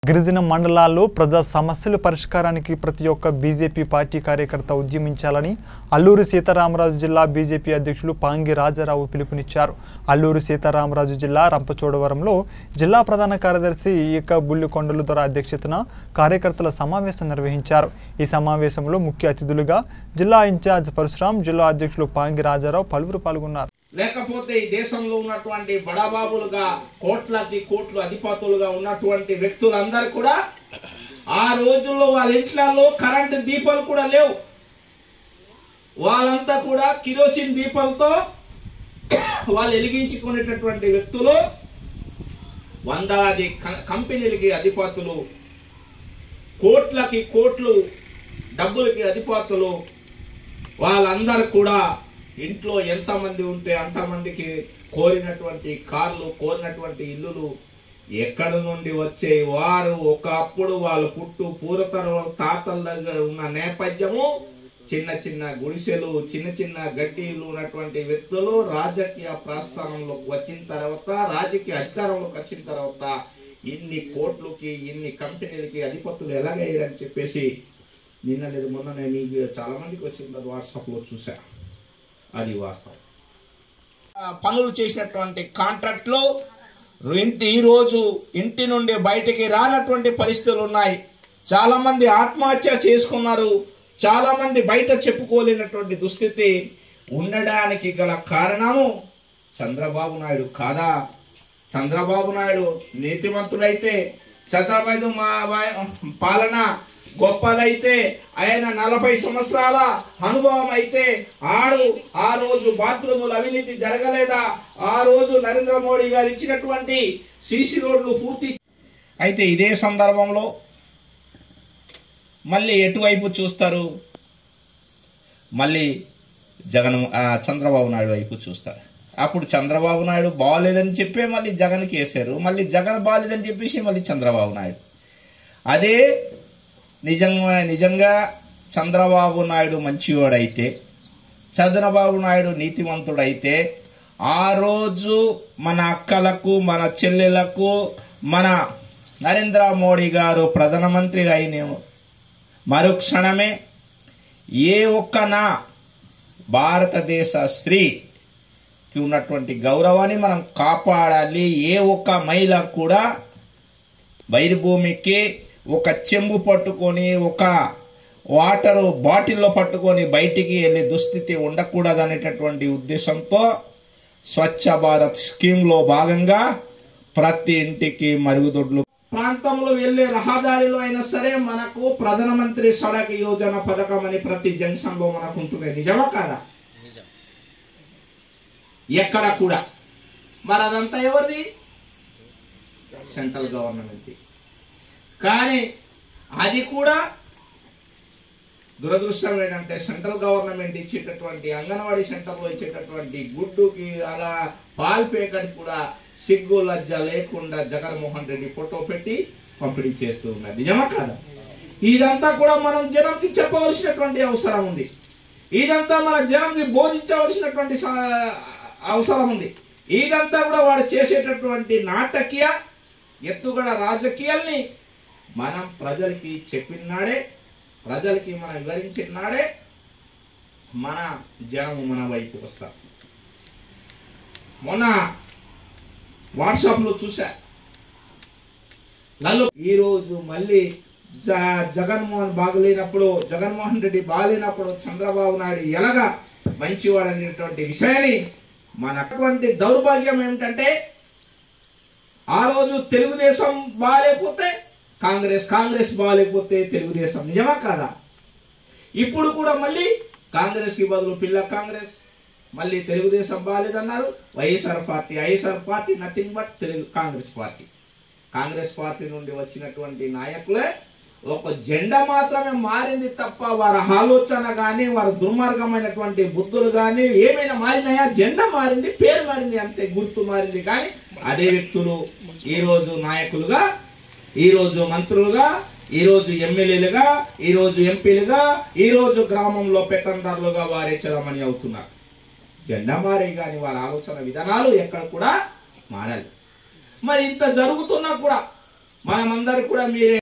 గిరిజన మండలాల్లో ప్రజా సమస్యల పరిష్కారానికి ప్రతి ఒక్క బీజేపీ పార్టీ కార్యకర్త ఉద్యమించాలని అల్లూరు సీతారామరాజు జిల్లా బీజేపీ అధ్యక్షులు పాంగి రాజారావు పిలుపునిచ్చారు అల్లూరు సీతారామరాజు జిల్లా రంపచోడవరంలో జిల్లా ప్రధాన కార్యదర్శి ఈక బుల్లికొండలు దొర అధ్యక్షతన కార్యకర్తల సమావేశం నిర్వహించారు ఈ సమావేశంలో ముఖ్య అతిథులుగా జిల్లా ఇన్ఛార్జ్ పరశురాం జిల్లా అధ్యక్షులు పాంగి రాజారావు పలువురు పాల్గొన్నారు లేకపోతే ఈ దేశంలో ఉన్నటువంటి బడాబాబులుగా కోట్లది కోట్లు అధిపతులుగా ఉన్నటువంటి వ్యక్తులందరూ కూడా ఆ రోజుల్లో వాళ్ళ ఇంట్లలో కరెంటు దీపాలు కూడా లేవు వాళ్ళంతా కూడా కిరోసిన్ దీపాలతో వాళ్ళు వెలిగించుకునేటటువంటి వ్యక్తులు వందలాది క- కంపెనీలకి అధిపతులు కోట్లకి కోట్లు డబ్బులకి అధిపతులు వాళ్ళందరూ కూడా ఇంట్లో ఎంతమంది ఉంటే అంతమందికి కోరినటువంటి కార్లు కోరినటువంటి ఇల్లులు ఎక్కడ నుండి వచ్చే వారు ఒకప్పుడు వాళ్ళు పుట్టు పూర్వతరం తాతల దగ్గర ఉన్న నేపథ్యము చిన్న చిన్న గుడిసెలు చిన్న చిన్న గడ్డీలు ఉన్నటువంటి వ్యక్తులు రాజకీయ ప్రస్థానంలోకి వచ్చిన తర్వాత రాజకీయ అధికారంలోకి వచ్చిన తర్వాత ఇన్ని కోట్లకి ఇన్ని కంపెనీలకి అధిపతులు ఎలాగయ్యారని చెప్పేసి నిన్న లేదు మొన్న నేను ఈ చాలా మందికి వచ్చింది వాట్సాప్లో చూసా అది వాస్తవం ఆ, పనులు చేసినటువంటి కాంట్రాక్ట్లో ఇంటి ఈ రోజు ఇంటి నుండి బయటికి రానటువంటి పరిస్థితులు ఉన్నాయి చాలా మంది ఆత్మహత్య చేసుకున్నారు చాలా మంది బయట చెప్పుకోలేనటువంటి దుస్థితి ఉండడానికి గల కారణము చంద్రబాబు నాయుడు కాదా చంద్రబాబు నాయుడు నీతిమంతుడైతే చంద్రబాబు మా వా- పాలన గొప్పదైతే ఆయన నలభై సంవత్సరాల అనుభవం అయితే ఆడు ఆ రోజు బాత్రూములు అవినీతి జరగలేదా ఆ రోజు నరేంద్ర మోడీ గారు ఇచ్చినటువంటి సీసీ రోడ్లు పూర్తి అయితే ఇదే సందర్భంలో మళ్ళీ ఎటువైపు చూస్తారు మళ్ళీ జగన్ ఆ, చంద్రబాబు నాయుడు వైపు చూస్తారు అప్పుడు చంద్రబాబు నాయుడు బాగలేదని చెప్పే మళ్ళీ జగన్కి వేశారు మళ్ళీ జగన్ బాగలేదని చెప్పేసి మళ్ళీ చంద్రబాబు నాయుడు అదే నిజంగా నిజంగా చంద్రబాబు నాయుడు మంచివాడైతే చంద్రబాబు నాయుడు నీతివంతుడైతే ఆ రోజు మన అక్కలకు మన చెల్లెలకు మన నరేంద్ర మోడీ గారు ప్రధానమంత్రిగా అయిన మరుక్షణమే ఏ ఒక్క నా భారతదేశ స్త్రీకి ఉన్నటువంటి గౌరవాన్ని మనం కాపాడాలి ఏ ఒక్క మహిళ కూడా బయలుభూమికి ఒక చెంబు పట్టుకొని ఒక వాటర్ బాటిల్లో పట్టుకొని బయటికి వెళ్ళే దుస్థితి ఉండకూడదు అనేటటువంటి ఉద్దేశంతో స్వచ్ఛ భారత్ స్కీమ్లో భాగంగా ప్రతి ఇంటికి మరుగుదొడ్లు ప్రాంతంలో వెళ్ళే రహదారిలో అయినా సరే మనకు ప్రధానమంత్రి సడక్ యోజన పథకం అని ప్రతి జంక్షన్ లో మనకు ఉంటుంది నిజమా కాదా ఎక్కడ కూడా మరి అదంతా ఎవరిది సెంట్రల్ గవర్నమెంట్ కానీ అది కూడా దురదృష్టం ఏంటంటే సెంట్రల్ గవర్నమెంట్ ఇచ్చేటటువంటి అంగన్వాడీ సెంటర్లో ఇచ్చేటటువంటి గుడ్డుకి అలా పాలు పేకటి కూడా సిగ్గు లజ్జ లేకుండా జగన్మోహన్ రెడ్డి ఫోటో పెట్టి పంపిణీ చేస్తూ ఉన్నారు నిజమా కాదా ఇదంతా కూడా మనం జనంకి చెప్పవలసినటువంటి అవసరం ఉంది ఇదంతా మన జనంకి బోధించవలసినటువంటి స- అవసరం ఉంది ఇదంతా కూడా వాడు చేసేటటువంటి నాటకీయ ఎత్తుగడ రాజకీయాల్ని మనం ప్రజలకి చెప్పినాడే ప్రజలకి మనం వివరించినాడే మన జనము మన వైపు వస్తారు మొన్న వాట్సాప్లో చూసా నల్లు ఈరోజు మళ్ళీ జ- జగన్మోహన్ బాగలేనప్పుడు జగన్మోహన్ రెడ్డి బాగలేనప్పుడు చంద్రబాబు నాయుడు ఎలాగా మంచివాడు అనేటువంటి విషయాన్ని మన అటువంటి దౌర్భాగ్యం ఏమిటంటే ఆ రోజు తెలుగుదేశం బాగాలేకపోతే కాంగ్రెస్ కాంగ్రెస్ బాగాలేకపోతే తెలుగుదేశం నిజమా కాదా ఇప్పుడు కూడా మళ్ళీ కాంగ్రెస్ కి బదులు పిల్ల కాంగ్రెస్ మళ్ళీ తెలుగుదేశం బాగాలేదన్నారు YSR party YSR party nothing but Telugu Congress party Congress party నుండి వచ్చినటువంటి నాయకులే ఒక జెండా మాత్రమే మారింది తప్ప వారి ఆలోచన కానీ వారి దుర్మార్గమైనటువంటి బుద్ధులు కానీ ఏమైనా మారినాయా జెండా మారింది పేరు మారింది అంతే గుర్తు మారింది కానీ అదే వ్యక్తులు ఈ రోజు నాయకులుగా ఈ రోజు మంత్రులుగా ఈ రోజు ఎమ్మెల్యేలుగా ఈ రోజు ఎంపీలుగా ఈ రోజు గ్రామంలో పెత్తందారులుగా వారే చలమణి అవుతున్నారు జెండా మారే కానీ వారి ఆలోచన విధానాలు ఎక్కడ కూడా మారాలి మరి ఇంత జరుగుతున్నా కూడా మనమందరికి కూడా మీరే